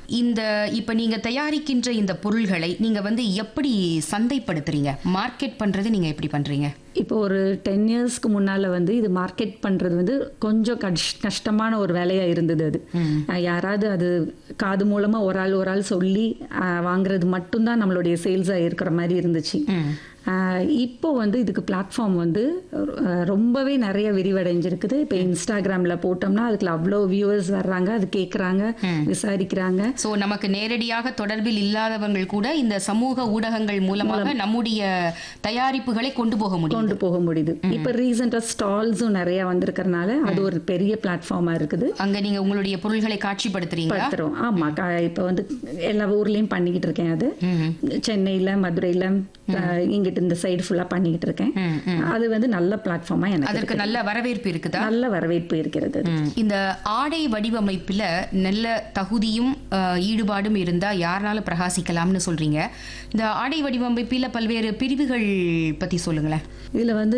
இந்த இப்ப நீங்க தயாரிக்கின்ற இந்த பொருள்களை நீங்க வந்து எப்படி சந்தைப்படுத்துறீங்க மார்க்கெட் பண்றது நீங்க எப்படி பண்றீங்க இப்போ ஒரு டென் இயர்ஸ்க்கு முன்னால் வந்து இது மார்க்கெட் பண்ணுறது வந்து கொஞ்சம் கஷ் கஷ்டமான ஒரு வேலையாக இருந்தது அது அஹ் யாராவது அது காது மூலமாக ஒரு ஆள் ஒரு ஆள் சொல்லி அஹ் வாங்குறது மட்டும்தான் நம்மளுடைய சேல்ஸாக இருக்கிற மாதிரி இருந்துச்சு அஹ் இப்போ வந்து இதுக்கு பிளாட்ஃபார்ம் வந்து அஹ் ரொம்பவே நிறைய விரிவடைஞ்சிருக்குது இப்போ இன்ஸ்டாகிராமில் போட்டோம்னா அதுக்கு அவ்வளோ வியூவர்ஸ் வர்றாங்க அது கேட்குறாங்க விசாரிக்கிறாங்க சோ நமக்கு நேரடியாக தொடர்பில் இல்லாதவங்கள் கூட இந்த சமூக ஊடகங்கள் மூலமாக நம்முடைய தயாரிப்புகளை கொண்டு போக முடியும் கொண்டு போக முடியுது இப்போ ரீசெண்டாக ஸ்டால்ஸும் நிறைய வந்திருக்கறனால அது ஒரு பெரிய பிளாட்ஃபார்மாக இருக்குது அங்க நீங்க உங்களுடைய பொருள்களை காட்சிப்படுத்துறீங்களா படுத்துறோம் ஆமா க- இப்ப வந்து எல்லா ஊர்லயும் பண்ணிக்கிட்டு இருக்கேன் அது சென்னையில மதுரையில அஹ், இங்கிட்டு இந்த சைடு ஃபுல்லா பண்ணிக்கிட்டு இருக்கேன் அது வந்து நல்ல பிளாட்ஃபார்மா எனக்கு அதற்கு நல்ல வரவேற்பு இருக்குதா நல்ல வரவேற்பு இருக்கிறது அது. இந்த ஆடை வடிவமைப்புல நல்ல தகுதியும் அஹ், ஈடுபாடும் இருந்தா யாருனாலும் பிரகாசிக்கலாம்னு சொல்றீங்க இந்த ஆடை வடிவமைப்பில பல்வேறு பிரிவுகள் பத்தி சொல்லுங்களேன் இதுல வந்து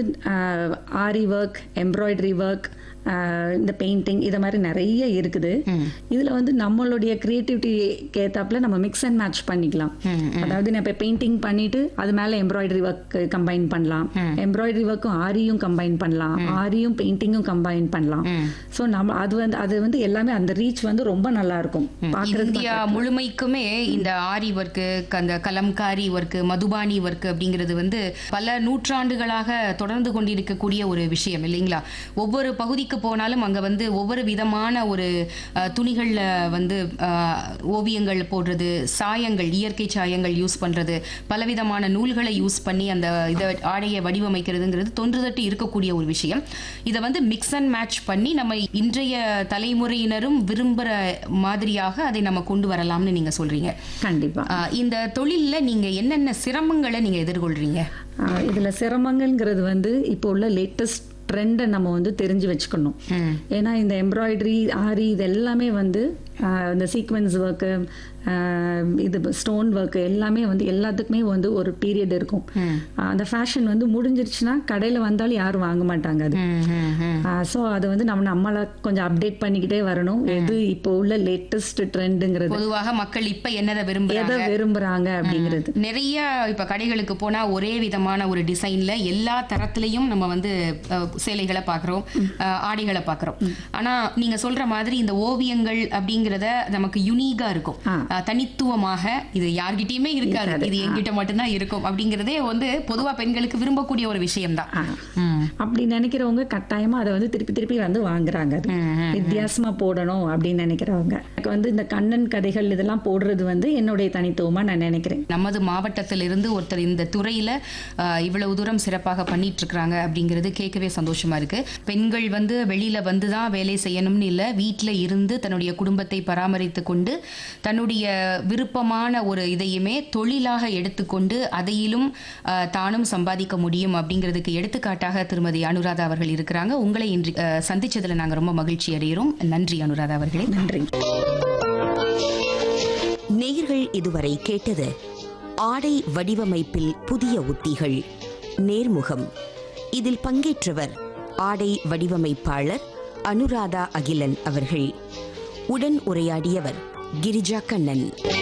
ஆரி ஒர்க் எம்ப்ராய்டரி ஒர்க் இந்த பெயிண்டிங் இத மாதிரி நிறைய இருக்குது இதுல வந்து நம்மளுடைய கிரியேட்டிவிட்டிக்கு ஏத்தாப்புல நம்ம மிக்ஸ் அண்ட் மேட்ச் பண்ணிக்கலாம் அதாவது நான் இப்போ பெயிண்டிங் பண்ணிட்டு அது மேல எம்ப்ராய்டரி ஒர்க் கம்பைன் பண்ணலாம் எம்ப்ராய்டரி ஒர்க்கும் ஆரியும் கம்பைன் பண்ணலாம் ஆரியும் பெயிண்டிங்கும் கம்பைன் பண்ணலாம் ஸோ நம்ம அது வந்து அது வந்து எல்லாமே அந்த ரீச் வந்து ரொம்ப நல்லா இருக்கும் பார்க்கறது இந்தியா முழுமைக்குமே இந்த ஆரி ஒர்க்கு அந்த கலம்காரி ஒர்க்கு மதுபானி ஒர்க் அப்படிங்கிறது வந்து பல நூற்றாண்டுகளாக தொடர்ந்து கொண்டிருக்கக்கூடிய ஒரு விஷயம் இல்லைங்களா ஒவ்வொரு பகுதிக்கு போனாலும் அங்க வந்து ஒவ்வொரு விதமான ஒரு அஹ், துணிகள்ல வந்து அஹ், ஓவியங்கள் போடுறது சாயங்கள் இயற்கை சாயங்கள் யூஸ் பண்றது பலவிதமான நூல்களை யூஸ் பண்ணி அந்த இதை ஆடையை வடிவமைக்கிறதுங்கிறது தொன்று தொட்டு இருக்கக்கூடிய ஒரு விஷயம் இதை வந்து மிக்ஸ் அண்ட் மேட்ச் பண்ணி நம்ம இன்றைய தலைமுறையினரும் விரும்புகிற மாதிரியாக அதை நம்ம கொண்டு வரலாம்னு நீங்க சொல்றீங்க கண்டிப்பா ஆஹ் இந்த தொழில்ல நீங்க என்னென்ன சிரமங்களை நீங்க எதிர்கொள்றீங்க ஆஹ் இதுல சிரமங்கள்ங்கிறது வந்து இப்போ உள்ள லேட்டஸ்ட் ட்ரெண்டை நம்ம வந்து தெரிஞ்சு வச்சுக்கணும் ஏன்னா இந்த எம்ப்ராய்டரி ஆரி இது எல்லாமே வந்து ஆஹ் இந்த சீக்வன்ஸ் ஒர்க்கு இது ஸ்டோன் ஒர்க்கு எல்லாமே வந்து எல்லாத்துக்குமே வந்து ஒரு பீரியட் இருக்கும் ஆஹ் அந்த ஃபேஷன் வந்து முடிஞ்சிருச்சுன்னா கடையில் வந்தாலும் யாரும் வாங்க மாட்டாங்க அது ஸோ அதை வந்து நம்ம நம்மளை கொஞ்சம் அப்டேட் பண்ணிக்கிட்டே வரணும் எது இப்போ உள்ள லேட்டஸ்ட் ட்ரெண்டுங்கிறது பொதுவாக மக்கள் இப்ப என்னதை விரும்புறாங்க எதை விரும்புறாங்க அப்படிங்கிறது நிறைய இப்ப கடைகளுக்கு போனா ஒரே விதமான ஒரு டிசைன்ல எல்லா தரத்திலையும் நம்ம வந்து அஹ், சேலைகளை பாக்குறோம் அஹ், ஆடைகளை பாக்குறோம் ஆனா நீங்க சொல்ற மாதிரி இந்த ஓவியங்கள் அப்படிங்கறத நமக்கு யுனீகா இருக்கும் ஆ. அஹ், தனித்துவமாக இது யார்கிட்டயுமே இருக்காது இது என்கிட்ட மட்டும்தான் இருக்கும் அப்படிங்கறதே வந்து பொதுவா பெண்களுக்கு விரும்பக்கூடிய ஒரு விஷயம்தான் ஆ. ம். அப்படி நினைக்கிறவங்க கட்டாயமா அதை வந்து திருப்பி திருப்பி வந்து வாங்குறாங்க அது. வித்தியாசமா போடணும் அப்படின்னு நினைக்கிறவங்க எனக்கு வந்து இந்த கண்ணன் கதைகள் இதெல்லாம் போடுறது வந்து என்னுடைய தனித்துவமா நான் நினைக்கிறேன் நமது மாவட்டத்திலிருந்து ஒருத்தர் இந்த துறையில ஆஹ், இவ்வளவு தூரம் சிறப்பாக பண்ணிட்டு இருக்காங்க அப்படிங்கிறது கேட்கவே சந்தோஷமா இருக்கு பெண்கள் வந்து வெளியில வந்து தான் வேலை செய்யணும்னு இல்லை வீட்டில் இருந்து தன்னுடைய குடும்பத்தை பராமரித்து கொண்டு தன்னுடைய விருப்பமான ஒரு இதையுமே தொழிலாக எடுத்துக்கொண்டு அதையிலும் ஆஹ், தானும் சம்பாதிக்க முடியும் அப்படிங்கிறதுக்கு எடுத்துக்காட்டாக திருமதி அனுராதா அவர்கள் இருக்கிறாங்க உங்களை இன்று ஆஹ், சந்திச்சதுல நாங்க ரொம்ப மகிழ்ச்சி அடைகிறோம் நன்றி அனுராதா அவர்களே நன்றி நேயர்கள் இதுவரை கேட்டது ஆடை வடிவமைப்பில் புதிய உத்திகள் நேர்முகம் இதில் பங்கேற்றவர் ஆடை வடிவமைப்பாளர் அனுராதா அகிலன் அவர்கள் உடன் உரையாடியவர் கிரிஜா கண்ணன்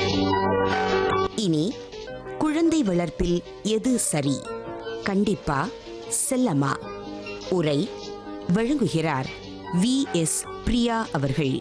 இனி குழந்தை வளர்ப்பில் எது சரி கண்டிப்பா செல்லமா உரை வழங்குகிறார் வி எஸ் பிரியா அவர்கள்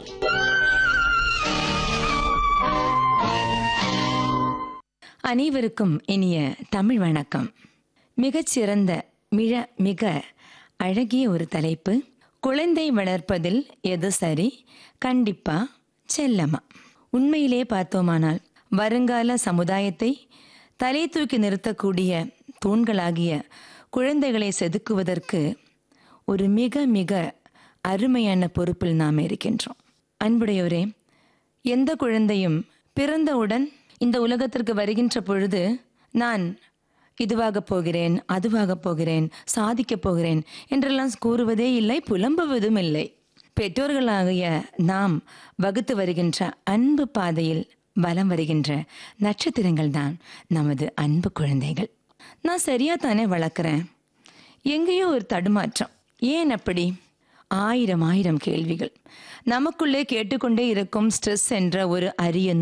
அனைவருக்கும் இனிய தமிழ் வணக்கம் மிகச்சிறந்த மிக மிக அழகிய ஒரு தலைப்பு குழந்தை வளர்ப்பதில் எது சரி கண்டிப்பா செல்லமா உண்மையிலே பார்த்தோமானால் வருங்கால சமுதாயத்தை தலை தூக்கி நிறுத்தக்கூடிய தூண்களாகிய குழந்தைகளை செதுக்குவதற்கு ஒரு மிக மிக அருமையான பொறுப்பில் நாம் இருக்கின்றோம் அன்புடையோரே எந்த குழந்தையும் பிறந்தவுடன் இந்த உலகத்திற்கு வருகின்ற பொழுது நான் இதுவாக போகிறேன் அதுவாக போகிறேன் சாதிக்கப் போகிறேன் என்றெல்லாம் கூறுவதே இல்லை புலம்புவதும் இல்லை பெற்றோர்களாகிய நாம் வகுத்து வருகின்ற அன்பு பாதையில் வலம் வருகின்ற நட்சத்திரங்கள் தான் நமது அன்பு குழந்தைகள் நான் சரியா தானே வளர்க்குறேன் எங்கேயோ ஒரு தடுமாற்றம் ஏன் அப்படி ஆயிரம் ஆயிரம் கேள்விகள் நமக்குள்ளே கேட்டுக்கொண்டே இருக்கும் ஸ்ட்ரெஸ் என்ற ஒரு அரிய